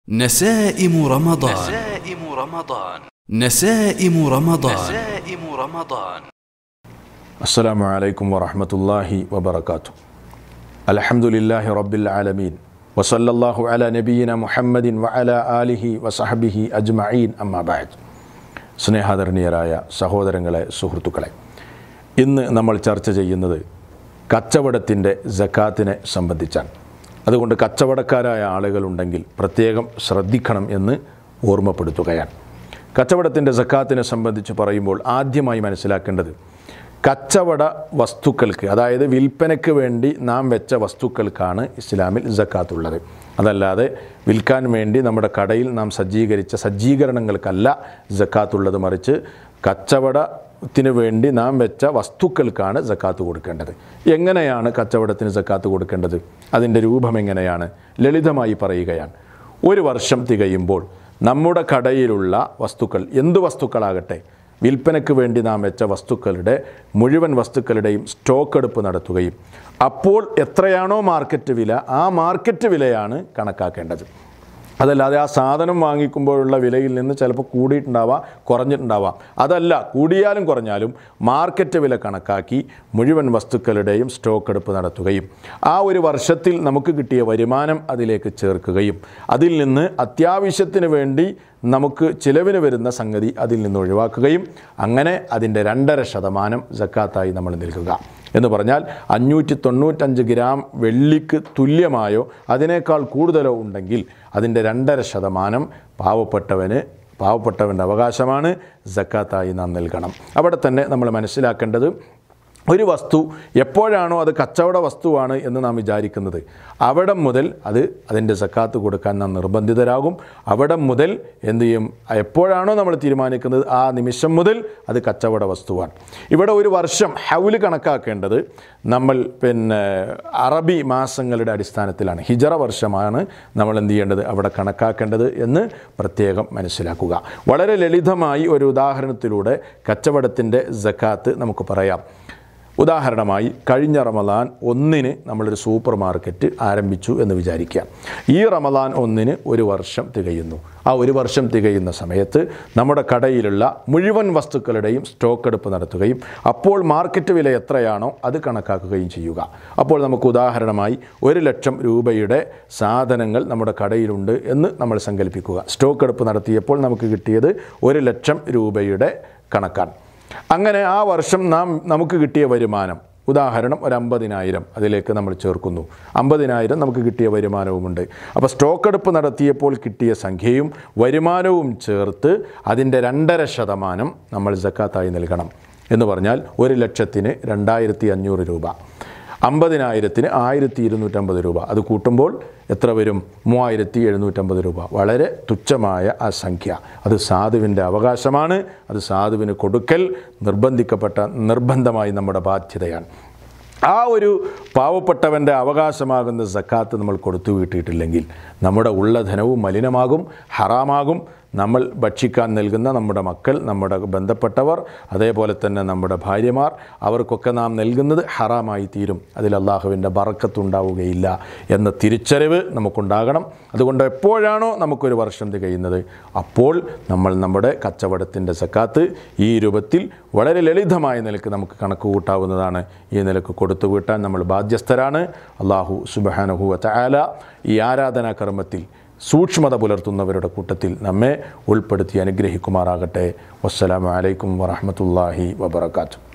نسائم رمضان نسائم رمضان نسائم رمضان نسائم رمضان السلام عليكم ورحمة الله وبركاته الحمد لله رب العالمين وصلى الله على نبينا محمد وعلى آله وصحبه أجمعين أما بعد സ്നേഹാദരണീയരായ സഹോദരങ്ങളെ സുഹൃത്തുക്കളെ ഇന്ന് നമ്മൾ ചർച്ച ചെയ്യുന്നത് കച്ചവടത്തിൻ്റെ ജക്കാത്തിനെ സംബന്ധിച്ചാണ് അതുകൊണ്ട് കച്ചവടക്കാരായ ആളുകളുണ്ടെങ്കിൽ പ്രത്യേകം ശ്രദ്ധിക്കണം എന്ന് ഓർമ്മപ്പെടുത്തുകയാണ് കച്ചവടത്തിൻ്റെ ജക്കാത്തിനെ സംബന്ധിച്ച് പറയുമ്പോൾ ആദ്യമായി മനസ്സിലാക്കേണ്ടത് കച്ചവട വസ്തുക്കൾക്ക് അതായത് വിൽപ്പനയ്ക്ക് വേണ്ടി നാം വെച്ച വസ്തുക്കൾക്കാണ് ഇസ്ലാമിൽ ജക്കാത്തുള്ളത് അതല്ലാതെ വിൽക്കാൻ വേണ്ടി നമ്മുടെ കടയിൽ നാം സജ്ജീകരിച്ച സജ്ജീകരണങ്ങൾക്കല്ല ജക്കാത്തുള്ളത് മറിച്ച് കച്ചവടത്തിന് വേണ്ടി നാം വെച്ച വസ്തുക്കൾക്കാണ് ജക്കാത്ത് കൊടുക്കേണ്ടത് എങ്ങനെയാണ് കച്ചവടത്തിന് ജക്കാത്ത് കൊടുക്കേണ്ടത് അതിൻ്റെ രൂപം എങ്ങനെയാണ് ലളിതമായി പറയുകയാണ് ഒരു വർഷം തികയുമ്പോൾ നമ്മുടെ കടയിലുള്ള വസ്തുക്കൾ എന്ത് വസ്തുക്കളാകട്ടെ വിൽപ്പനയ്ക്ക് വേണ്ടി നാം വെച്ച വസ്തുക്കളുടെ മുഴുവൻ വസ്തുക്കളുടെയും സ്റ്റോക്ക് എടുപ്പ് നടത്തുകയും അപ്പോൾ എത്രയാണോ മാർക്കറ്റ് വില ആ മാർക്കറ്റ് വിലയാണ് കണക്കാക്കേണ്ടത് അതല്ലാതെ ആ സാധനം വാങ്ങിക്കുമ്പോഴുള്ള വിലയിൽ നിന്ന് ചിലപ്പോൾ കൂടിയിട്ടുണ്ടാവാം കുറഞ്ഞിട്ടുണ്ടാവാം അതല്ല കൂടിയാലും കുറഞ്ഞാലും മാർക്കറ്റ് വില കണക്കാക്കി മുഴുവൻ വസ്തുക്കളുടെയും സ്റ്റോക്ക് എടുപ്പ് നടത്തുകയും ആ ഒരു വർഷത്തിൽ നമുക്ക് കിട്ടിയ വരുമാനം അതിലേക്ക് ചേർക്കുകയും അതിൽ നിന്ന് അത്യാവശ്യത്തിന് വേണ്ടി നമുക്ക് ചിലവിന് വരുന്ന സംഗതി അതിൽ നിന്ന് ഒഴിവാക്കുകയും അങ്ങനെ അതിൻ്റെ രണ്ടര ശതമാനം ജക്കാത്തായി നമ്മൾ നൽകുക എന്ന് പറഞ്ഞാൽ അഞ്ഞൂറ്റി തൊണ്ണൂറ്റഞ്ച് ഗ്രാം വെള്ളിക്ക് തുല്യമായോ അതിനേക്കാൾ കൂടുതലോ ഉണ്ടെങ്കിൽ അതിൻ്റെ രണ്ടര ശതമാനം പാവപ്പെട്ടവന് പാവപ്പെട്ടവൻ്റെ അവകാശമാണ് ജക്കാത്തായി നാം നൽകണം അവിടെ തന്നെ നമ്മൾ മനസ്സിലാക്കേണ്ടത് ഒരു വസ്തു എപ്പോഴാണോ അത് കച്ചവട വസ്തുവാണ് എന്ന് നാം വിചാരിക്കുന്നത് അവിടെ മുതൽ അത് അതിൻ്റെ സക്കാത്ത് കൊടുക്കാൻ നാം നിർബന്ധിതരാകും അവിടെ മുതൽ എന്ത് ചെയ്യും എപ്പോഴാണോ നമ്മൾ തീരുമാനിക്കുന്നത് ആ നിമിഷം മുതൽ അത് കച്ചവട വസ്തുവാണ് ഇവിടെ ഒരു വർഷം ഹൗല് കണക്കാക്കേണ്ടത് നമ്മൾ പിന്നെ അറബി മാസങ്ങളുടെ അടിസ്ഥാനത്തിലാണ് ഹിജറ വർഷമാണ് നമ്മൾ എന്ത് ചെയ്യേണ്ടത് അവിടെ കണക്കാക്കേണ്ടത് എന്ന് പ്രത്യേകം മനസ്സിലാക്കുക വളരെ ലളിതമായി ഒരു ഉദാഹരണത്തിലൂടെ കച്ചവടത്തിൻ്റെ ജക്കാത്ത് നമുക്ക് പറയാം ഉദാഹരണമായി കഴിഞ്ഞ റമദാൻ ഒന്നിന് നമ്മളൊരു സൂപ്പർ മാർക്കറ്റ് ആരംഭിച്ചു എന്ന് വിചാരിക്കുക ഈ റമദാൻ ഒന്നിന് ഒരു വർഷം തികയുന്നു ആ ഒരു വർഷം തികയുന്ന സമയത്ത് നമ്മുടെ കടയിലുള്ള മുഴുവൻ വസ്തുക്കളുടെയും സ്റ്റോക്ക് എടുപ്പ് നടത്തുകയും അപ്പോൾ മാർക്കറ്റ് വില എത്രയാണോ അത് കണക്കാക്കുകയും ചെയ്യുക അപ്പോൾ നമുക്ക് ഉദാഹരണമായി ഒരു ലക്ഷം രൂപയുടെ സാധനങ്ങൾ നമ്മുടെ കടയിലുണ്ട് എന്ന് നമ്മൾ സങ്കല്പിക്കുക സ്റ്റോക്ക് എടുപ്പ് നടത്തിയപ്പോൾ നമുക്ക് കിട്ടിയത് ഒരു ലക്ഷം രൂപയുടെ കണക്കാണ് അങ്ങനെ ആ വർഷം നാം നമുക്ക് കിട്ടിയ വരുമാനം ഉദാഹരണം ഒരു അമ്പതിനായിരം അതിലേക്ക് നമ്മൾ ചേർക്കുന്നു അമ്പതിനായിരം നമുക്ക് കിട്ടിയ വരുമാനവുമുണ്ട് അപ്പോൾ സ്റ്റോക്ക് എടുപ്പ് നടത്തിയപ്പോൾ കിട്ടിയ സംഖ്യയും വരുമാനവും ചേർത്ത് അതിൻ്റെ രണ്ടര ശതമാനം നമ്മൾ ജക്കാത്തായി നൽകണം എന്ന് പറഞ്ഞാൽ ഒരു ലക്ഷത്തിന് രണ്ടായിരത്തി അഞ്ഞൂറ് രൂപ അമ്പതിനായിരത്തിന് ആയിരത്തി ഇരുന്നൂറ്റമ്പത് രൂപ അത് കൂട്ടുമ്പോൾ എത്ര വരും മൂവായിരത്തി എഴുന്നൂറ്റമ്പത് രൂപ വളരെ തുച്ഛമായ ആ സംഖ്യ അത് സാധുവിൻ്റെ അവകാശമാണ് അത് സാധുവിന് കൊടുക്കൽ നിർബന്ധിക്കപ്പെട്ട നിർബന്ധമായി നമ്മുടെ ബാധ്യതയാണ് ആ ഒരു പാവപ്പെട്ടവൻ്റെ അവകാശമാകുന്ന സക്കാത്ത് നമ്മൾ കൊടുത്തു വീട്ടിയിട്ടില്ലെങ്കിൽ നമ്മുടെ ഉള്ള ധനവും മലിനമാകും ഹറാമാകും നമ്മൾ ഭക്ഷിക്കാൻ നൽകുന്ന നമ്മുടെ മക്കൾ നമ്മുടെ ബന്ധപ്പെട്ടവർ അതേപോലെ തന്നെ നമ്മുടെ ഭാര്യമാർ അവർക്കൊക്കെ നാം നൽകുന്നത് ഹറാമായി തീരും അതിൽ അള്ളാഹുവിൻ്റെ ബറക്കത്തുണ്ടാവുകയില്ല എന്ന തിരിച്ചറിവ് നമുക്കുണ്ടാകണം അതുകൊണ്ട് എപ്പോഴാണോ നമുക്കൊരു വർഷം തികയുന്നത് അപ്പോൾ നമ്മൾ നമ്മുടെ കച്ചവടത്തിൻ്റെ സക്കാത്ത് ഈ രൂപത്തിൽ വളരെ ലളിതമായ നിലക്ക് നമുക്ക് കണക്ക് കൂട്ടാവുന്നതാണ് ഈ നിലക്ക് കൊടുത്തു വീട്ടാൻ നമ്മൾ ബാധ്യസ്ഥരാണ് അള്ളാഹു സുബാനഹുവ ചായാല ഈ ആരാധനാ കർമ്മത്തിൽ സൂക്ഷ്മത പുലർത്തുന്നവരുടെ കൂട്ടത്തിൽ നമ്മെ ഉൾപ്പെടുത്തി അനുഗ്രഹിക്കുമാറാകട്ടെ വസ്സലാമലൈക്കും വറഹമത്തല്ലാഹി വബർക്കാത്തു